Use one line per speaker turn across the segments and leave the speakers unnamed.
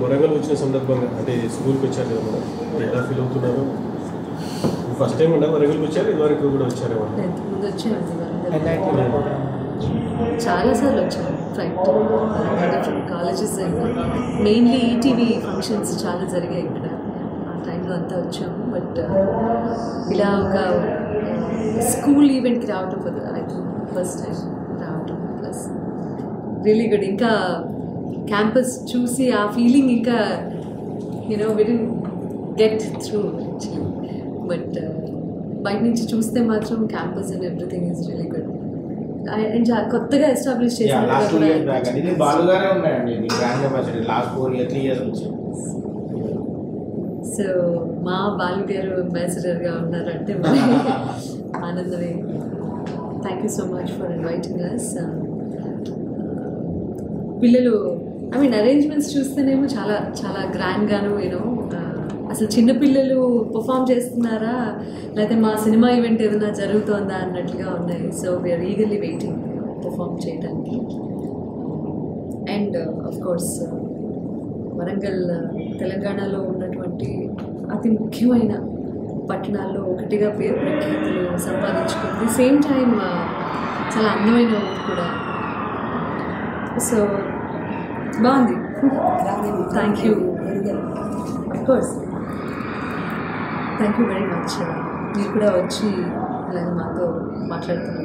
వరంగల్ వచ్చిన సందర్భంగా అంటే స్కూల్కి వచ్చారు కదా మేడం ఎలా ఫీల్ అవుతున్నారు ఫస్ట్ టైం ఉండే వరంగల్కి వచ్చారు ఇదివరకు కూడా వచ్చారు
ముందు వచ్చానండి వరంగల్ చాలాసార్లు వచ్చాను flight different colleges mainly ETV functions చాలా జరిగాయి ఇక్కడ ఆ టైంలో అంతా వచ్చాము బట్ ఇలా ఒక స్కూల్ ఈవెంట్కి రావటం ఐ థింక్ ఫస్ట్ టైం రావటం ప్లస్ రియలీ గుడ్ ఇంకా క్యాంపస్ చూసి ఆ ఫీలింగ్ ఇంకా you know with get through but బయట నుంచి చూస్తే మాత్రం campus and everything is really good and కొత్తగా establish
last two years back
చేసిన
ఇది బాలుగానే ఉన్నాయండి ఇది grand capacity last four year three years నుంచి
సో మా బాలు గారు అంబాసిడర్గా ఉన్నారంటే మరి ఆనందమే thank you so much for inviting us పిల్లలు ఐ మీన్ అరేంజ్మెంట్స్ చూస్తేనేమో చాలా చాలా గ్రాండ్గాను యూనో అసలు చిన్నపిల్లలు పర్ఫామ్ చేస్తున్నారా లేకపోతే మా సినిమా ఈవెంట్ ఏదైనా జరుగుతోందా అన్నట్లుగా ఉన్నాయి so we are eagerly waiting perform చేయడానికి అండ్ ఆఫ్ కోర్స్ వరంగల్ తెలంగాణలో ఉన్నటువంటి అతి ముఖ్యమైన పట్టణాల్లో ఒకటిగా పేరు ప్రఖ్యాతులు సంపాదించుకుంది సేమ్ టైం చాలా అందమైన ఊరు కూడా సో బాగుంది thank you of course thank you very much మీరు కూడా వచ్చి ఇలాగ మాతో మాట్లాడుతున్నారు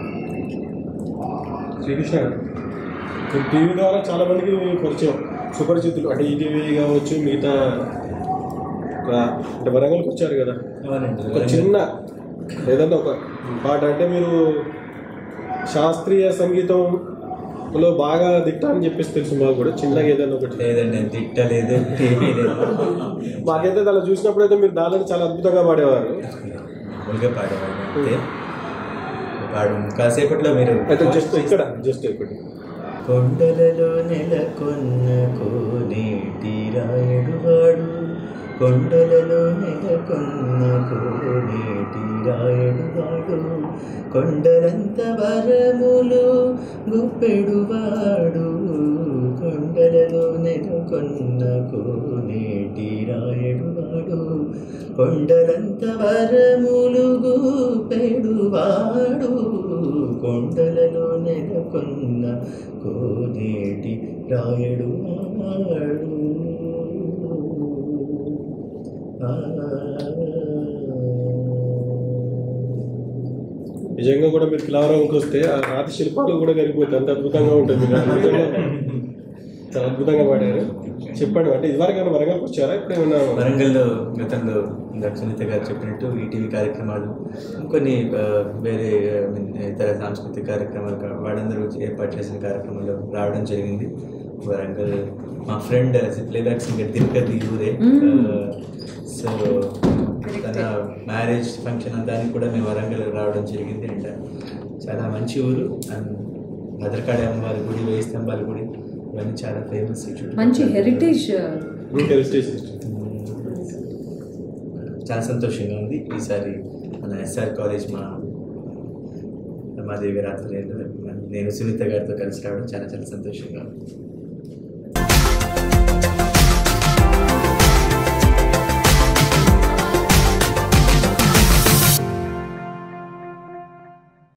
శ్రీకృష్ణ గారు మీరు టీవీ ద్వారా చాలా మందికి పరిచయం సుపరిచితులు అంటే ఈటీవీ కావచ్చు మిగతా ఒక అంటే వరంగల్కి వచ్చారు కదా ఒక చిన్న ఏదన్నా ఒక పాట అంటే మీరు శాస్త్రీయ సంగీతంలో బాగా దిట్ట అని చెప్పేసి తెలుసు మాకు కూడా చిన్నగా ఏదైనా ఒకటి
లేదండి తిట్టలేదు టీవీ లేదు
మాకైతే అలా చూసినప్పుడు అయితే మీరు దానిని చాలా అద్భుతంగా పాడేవారు
మామూలుగా పాడేవాడు అంతే పాడు కాసేపట్లో మీరు
అయితే జస్ట్ ఇక్కడ జస్ట్ ఒకటి
కొండలలో నెలకొన్న కోనేటి రాయడువాడు కొండలలో నెలకొన్న కోనేటి రాయడువాడు కొండలంత వరములు గుప్పెడువాడు కొండలలో నెలకొన్న కోనేటి రాయడువాడు కొండలంత వరములు గుప్పెడువాడు కొండలలో నెలకొన్న కోనేటి రాయడు వాడు
నిజంగా కూడా మీరు కిలావరంకి వస్తే ఆ రాతి శిల్పాలు కూడా కరిగిపోతాయి అంత అద్భుతంగా ఉంటుంది మీరు అద్భుతంగా చాలా అద్భుతంగా పాడారు చెప్పండి అంటే ఇదివరకు వరంగల్కి వచ్చారా ఇప్పుడు ఏమన్నా
వరంగల్లో గతంలో ఇందాక సునీత గారు చెప్పినట్టు ఈటీవీ కార్యక్రమాలు కొన్ని ఆ, వేరే ఆ, మీన్ ఇతర సాంస్కృతిక కార్యక్రమాలు కా- వాళ్ళందరూ ఏర్పాటు చేసిన కార్యక్రమాల్లో రావడం జరిగింది వరంగల్ మా ఫ్రెండ్ ప్లేబ్యాక్ సింగర్ తిరుపతి ఊరే సో తన మ్యారేజ్ ఫంక్షన్ దానికి కూడా మేము వరంగల్ రావడం జరిగింది అండ్ చాలా మంచి ఊరు అండ్ భద్రకాళి అమ్మవారి గుడి వేయి స్తంభాల గుడి ఇవన్నీ చాలా ఫేమస్
మంచి హెరిటేజ్
హెరిటేజ్
చాలా సంతోషంగా ఉంది ఈసారి మన ఎస్ఆర్ కాలేజ్ మా రమాదేవి గారి ఆధ్వర్యంలో నేను సునీత గారితో కలిసి రావడం చాలా చాలా సంతోషంగా ఉంది